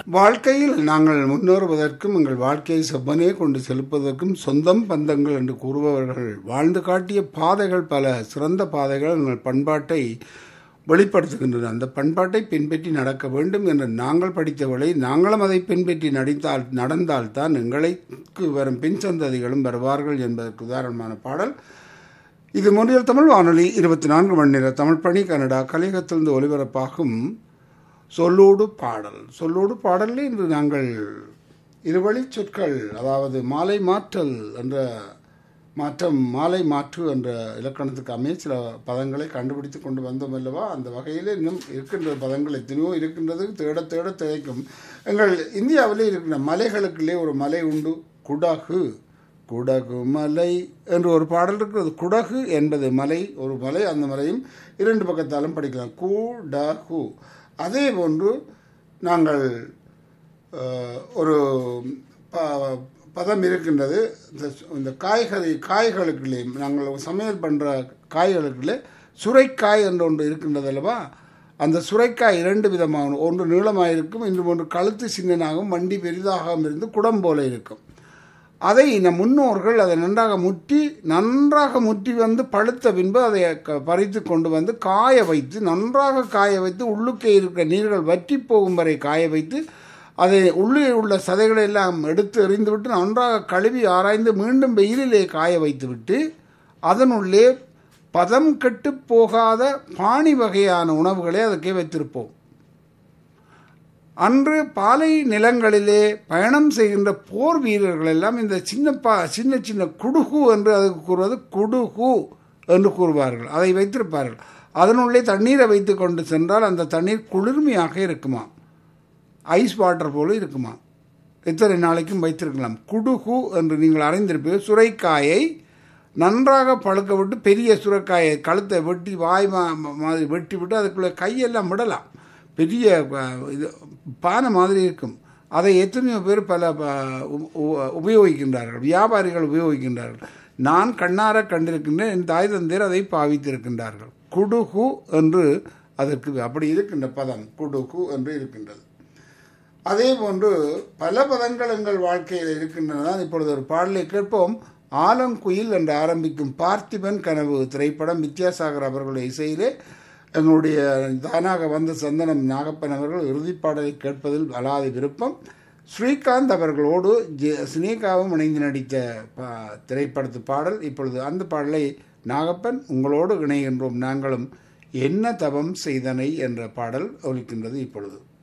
வாழ்க்கையில் நாங்கள் முன்னேறுவதற்கும் எங்கள் வாழ்க்கையை செவ்வனே கொண்டு செலுப்பதற்கும் சொந்தம் பந்தங்கள் என்று கூறுபவர்கள் வாழ்ந்து காட்டிய பாதைகள் பல சிறந்த பாதைகள் எங்கள் பண்பாட்டை வெளிப்படுத்துகின்றன அந்த பண்பாட்டை பின்பற்றி நடக்க வேண்டும் என்று நாங்கள் படித்தவளை நாங்களும் அதை பின்பற்றி நடித்தால் நடந்தால்தான் எங்களுக்கு வரும் பின் சந்ததிகளும் வருவார்கள் என்பதற்கு உதாரணமான பாடல் இது முன்னில் தமிழ் வானொலி இருபத்தி நான்கு மணி நேர தமிழ் பணி கனடா கலிகத்திலிருந்து ஒலிபரப்பாகும் சொல்லோடு பாடல் சொல்லோடு பாடலில் இன்று நாங்கள் இருவழி சொற்கள் அதாவது மாலை மாற்றல் என்ற மாற்றம் மாலை மாற்று என்ற இலக்கணத்துக்கு அமைய சில பதங்களை கண்டுபிடித்து கொண்டு வந்தோம் அல்லவா அந்த வகையில் இன்னும் இருக்கின்ற பதங்கள் எத்தனையோ இருக்கின்றது தேட தேட திளைக்கும் எங்கள் இந்தியாவிலே இருக்கின்ற மலைகளுக்குள்ளே ஒரு மலை உண்டு குடகு குடகு மலை என்று ஒரு பாடல் இருக்கிறது குடகு என்பது மலை ஒரு மலை அந்த மலையும் இரண்டு பக்கத்தாலும் படிக்கலாம் குடகு அதே போன்று நாங்கள் அஹ், ஒரு ப- பதம் இருக்கின்றது இந்த சு- இந்த காய்கறி காய்களுக்குள்ளே நாங்கள் சமையல் பண்ணுற காய்களுக்குள்ளே சுரைக்காய் என்று ஒன்று இருக்கின்றது அல்லவா அந்த சுரைக்காய் இரண்டு விதமாக ஒன்று நீளமாக இருக்கும் இன்னும் ஒன்று கழுத்து சின்னனாகவும் வண்டி பெரிதாகவும் இருந்து குடம் போல இருக்கும் அதை நம் முன்னோர்கள் அதை நன்றாக முற்றி நன்றாக முற்றி வந்து பழுத்த பின்பு அதை க- பறித்து கொண்டு வந்து காய வைத்து நன்றாக காய வைத்து உள்ளுக்கே இருக்கிற நீர்கள் வற்றி போகும் வரை காய வைத்து அதை உள்ளே உள்ள சதைகளை எல்லாம் எடுத்து எறிந்துவிட்டு நன்றாக கழுவி ஆராய்ந்து மீண்டும் வெயிலிலே காய வைத்துவிட்டு அதனுள்ளே பதம் கெட்டு போகாத பாணி வகையான உணவுகளை அதுக்கே வைத்திருப்போம் அன்று பாலை நிலங்களிலே பயணம் செய்கின்ற போர் வீரர்கள் எல்லாம் இந்த சின்ன பா சின்ன சின்ன குடுகு என்று அதுக்கு கூறுவது குடுகு என்று கூறுவார்கள் அதை வைத்திருப்பார்கள் அதனுள்ளே தண்ணீரை வைத்து கொண்டு சென்றால் அந்த தண்ணீர் குளிர்மையாக இருக்குமா ஐஸ் வாட்டர் போல இருக்குமா எத்தனை நாளைக்கும் வைத்திருக்கலாம் குடுகு என்று நீங்கள் அறிந்திருப்பீர்கள் சுரைக்காயை நன்றாக பழுக்க விட்டு பெரிய சுரைக்காயை கழுத்தை வெட்டி வாய் மா- மாதிரி வெட்டி விட்டு அதுக்குள்ளே கையெல்லாம் விடலாம் பெரிய அஹ், இது பானை மாதிரி இருக்கும் அதை எத்தனையோ பேர் பல ப- உ- உ- உபயோகிக்கின்றார்கள் வியாபாரிகள் உபயோகிக்கின்றார்கள் நான் கண்ணார கண்டிருக்கின்றேன் என் தாய் தந்தையர் அதை பாவித்திருக்கின்றார்கள் குடுகு என்று அதற்கு அப்படி இருக்கின்ற பதம் குடுகு என்று இருக்கின்றது அதே போன்று பல பதங்கள் எங்கள் வாழ்க்கையில் இருக்கின்றன இப்பொழுது ஒரு பாடலை கேட்போம் ஆலங்குயில் என்று ஆரம்பிக்கும் பார்த்திபன் கனவு திரைப்படம் வித்யாசாகர் அவர்களுடைய இசையிலே எங்களுடைய தானாக வந்த சந்தனம் நாகப்பன் அவர்கள் இறுதிப் பாடலை கேட்பதில் அலாத விருப்பம் ஸ்ரீகாந்த் அவர்களோடு ஜெ சினேகாவும் இணைந்து நடித்த பா- திரைப்படத்து பாடல் இப்பொழுது அந்த பாடலை நாகப்பன் உங்களோடு இணைகின்றோம் நாங்களும் என்ன தவம் செய்தனை என்ற பாடல் ஒலிக்கின்றது இப்பொழுது